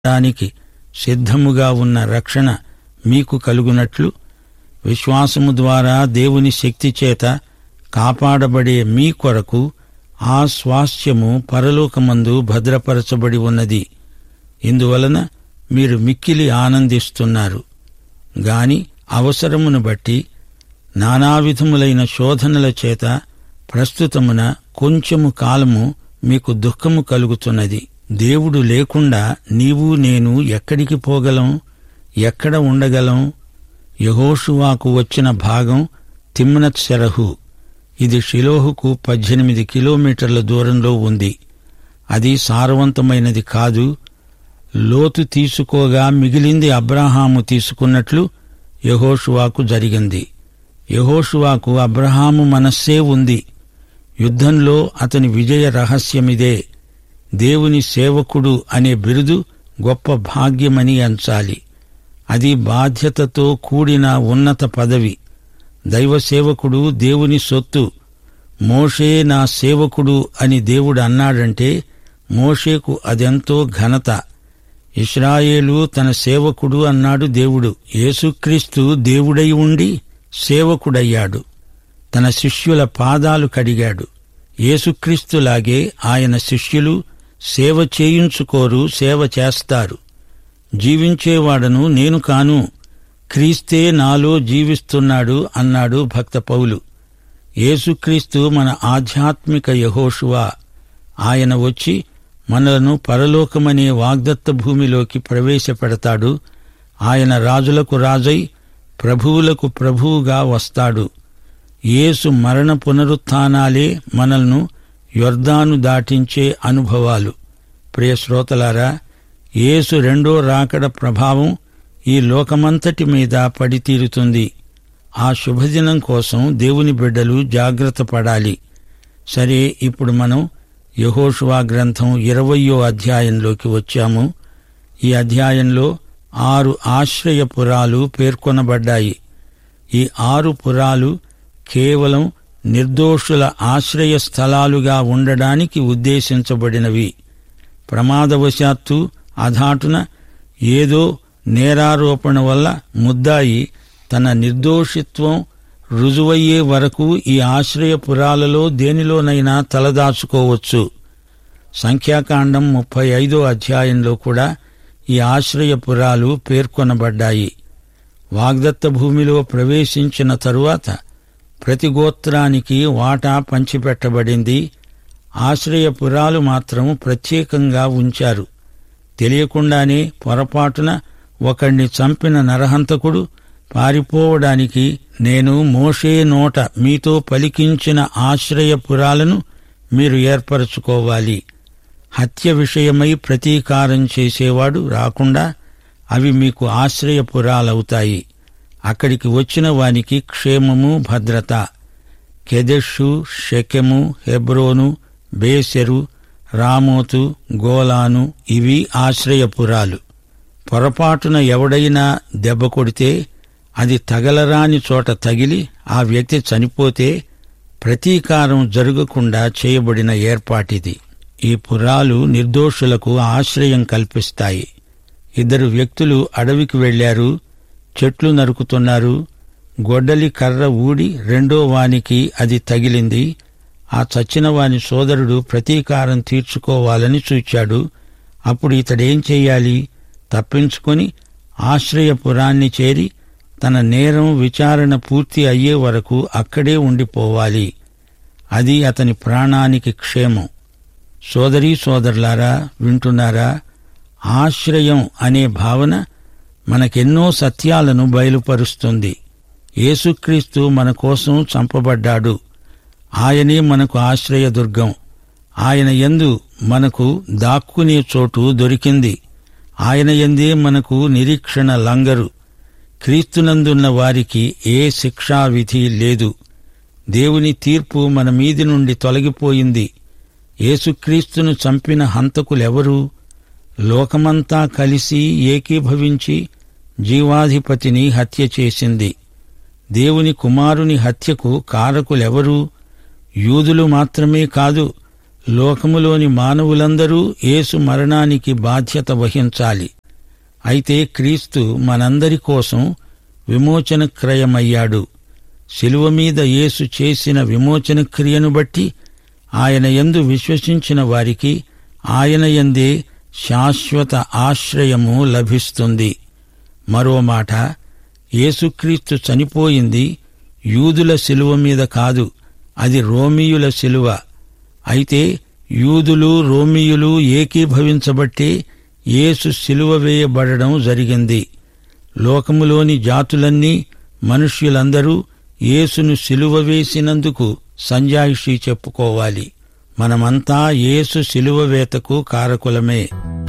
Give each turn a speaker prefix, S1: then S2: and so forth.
S1: దానికి సిద్ధముగా ఉన్న రక్షణ మీకు కలుగునట్లు విశ్వాసము ద్వారా దేవుని శక్తి చేత కాపాడబడే మీ కొరకు ఆ స్వాస్థ్యము పరలోకమందు భద్రపరచబడి ఉన్నది ఇందువలన మీరు మిక్కిలి ఆనందిస్తున్నారు గాని అవసరమును బట్టి నానావిధములైన శోధనల చేత ప్రస్తుతమున కొంచెము కాలము మీకు దుఃఖము కలుగుతున్నది దేవుడు లేకుండా నీవు నేను ఎక్కడికి పోగలం ఎక్కడ ఉండగలం యహోషువాకు వచ్చిన భాగం తిమ్నత్ సెరహు ఇది షిలోహుకు పద్దెనిమిది కిలోమీటర్ల దూరంలో ఉంది అది సారవంతమైనది కాదు లోతు తీసుకోగా మిగిలింది అబ్రహాము తీసుకున్నట్లు యహోషువాకు జరిగింది యహోషువాకు అబ్రహాము మనస్సే ఉంది యుద్ధంలో అతని విజయ రహస్యమిదే దేవుని సేవకుడు అనే బిరుదు గొప్ప భాగ్యమని ఎంచాలి అది బాధ్యతతో కూడిన ఉన్నత పదవి దైవ సేవకుడు దేవుని సొత్తు మోషే నా సేవకుడు అని దేవుడు అన్నాడంటే మోషేకు అదెంతో ఘనత ఇస్రాయేలు తన సేవకుడు అన్నాడు దేవుడు యేసుక్రీస్తు దేవుడై ఉండి సేవకుడయ్యాడు తన శిష్యుల పాదాలు కడిగాడు యేసుక్రీస్తులాగే ఆయన శిష్యులు సేవ చేయించుకోరు సేవ చేస్తారు జీవించేవాడను నేను కాను క్రీస్తే నాలో జీవిస్తున్నాడు అన్నాడు భక్త పౌలు యేసుక్రీస్తు మన ఆధ్యాత్మిక యహోషువా ఆయన వచ్చి మనలను పరలోకమనే వాగ్దత్త భూమిలోకి ప్రవేశపెడతాడు ఆయన రాజులకు రాజై ప్రభువులకు ప్రభువుగా వస్తాడు యేసు మరణ పునరుత్థానాలే మనల్ని యొర్దాను దాటించే అనుభవాలు ప్రియ శ్రోతలారా యేసు రెండో రాకడ ప్రభావం ఈ లోకమంతటి మీద పడితీరుతుంది ఆ శుభదినం కోసం దేవుని బిడ్డలు జాగ్రత్త పడాలి సరే ఇప్పుడు మనం యహోషువా గ్రంథం ఇరవయో అధ్యాయంలోకి వచ్చాము ఈ అధ్యాయంలో ఆరు ఆశ్రయ పురాలు పేర్కొనబడ్డాయి ఈ ఆరు పురాలు కేవలం నిర్దోషుల ఆశ్రయ స్థలాలుగా ఉండడానికి ఉద్దేశించబడినవి ప్రమాదవశాత్తు అధాటున ఏదో నేరారోపణ వల్ల ముద్దాయి తన నిర్దోషిత్వం రుజువయ్యే వరకు ఈ ఆశ్రయపురాలలో దేనిలోనైనా తలదాచుకోవచ్చు సంఖ్యాకాండం ముప్పై ఐదో అధ్యాయంలో కూడా ఈ ఆశ్రయపురాలు పేర్కొనబడ్డాయి వాగ్దత్త భూమిలో ప్రవేశించిన తరువాత ప్రతి గోత్రానికి వాటా పంచిపెట్టబడింది ఆశ్రయపురాలు మాత్రం ప్రత్యేకంగా ఉంచారు తెలియకుండానే పొరపాటున ఒకణ్ణి చంపిన నరహంతకుడు పారిపోవడానికి నేను మోషే నోట మీతో పలికించిన ఆశ్రయపురాలను మీరు ఏర్పరచుకోవాలి హత్య విషయమై ప్రతీకారం చేసేవాడు రాకుండా అవి మీకు ఆశ్రయపురాలవుతాయి అక్కడికి వచ్చిన వానికి క్షేమము భద్రత కెదెషు షెకెము హెబ్రోను బేసెరు రామోతు గోలాను ఇవి ఆశ్రయపురాలు పొరపాటున ఎవడైనా దెబ్బ కొడితే అది తగలరాని చోట తగిలి ఆ వ్యక్తి చనిపోతే ప్రతీకారం జరగకుండా చేయబడిన ఏర్పాటిది ఈ పురాలు నిర్దోషులకు ఆశ్రయం కల్పిస్తాయి ఇద్దరు వ్యక్తులు అడవికి వెళ్లారు చెట్లు నరుకుతున్నారు గొడ్డలి కర్ర ఊడి రెండో వానికి అది తగిలింది ఆ చచ్చిన వాని సోదరుడు ప్రతీకారం తీర్చుకోవాలని చూచాడు అప్పుడు ఇతడేం చెయ్యాలి తప్పించుకొని ఆశ్రయపురాన్ని చేరి తన నేరం విచారణ పూర్తి అయ్యే వరకు అక్కడే ఉండిపోవాలి అది అతని ప్రాణానికి క్షేమం సోదరీ సోదరులారా వింటున్నారా ఆశ్రయం అనే భావన మనకెన్నో సత్యాలను బయలుపరుస్తుంది యేసుక్రీస్తు మన కోసం చంపబడ్డాడు ఆయనే మనకు ఆశ్రయదుర్గం ఆయన యందు మనకు దాక్కునే చోటు దొరికింది ఆయన ఎందే మనకు నిరీక్షణ లంగరు క్రీస్తునందున్న వారికి ఏ శిక్షా విధి లేదు దేవుని తీర్పు మన మీది నుండి తొలగిపోయింది యేసుక్రీస్తును చంపిన హంతకులెవరు లోకమంతా కలిసి ఏకీభవించి జీవాధిపతిని హత్య చేసింది దేవుని కుమారుని హత్యకు కారకులెవరు యూదులు మాత్రమే కాదు లోకములోని మానవులందరూ యేసు మరణానికి బాధ్యత వహించాలి అయితే క్రీస్తు మనందరి కోసం విమోచన క్రయమయ్యాడు శిలువ మీద యేసు చేసిన విమోచన క్రియను బట్టి ఆయన యందు విశ్వసించిన వారికి ఆయన యందే శాశ్వత ఆశ్రయము లభిస్తుంది మరో మాట యేసుక్రీస్తు చనిపోయింది యూదుల శిలువ మీద కాదు అది రోమియుల శిలువ అయితే యూదులు రోమియులు ఏకీభవించబట్టే యేసు శిలువ వేయబడడం జరిగింది లోకములోని జాతులన్నీ మనుష్యులందరూ యేసును శిలువ వేసినందుకు సంజాయిషీ చెప్పుకోవాలి మనమంతా యేసు శిలువ వేతకు కారకులమే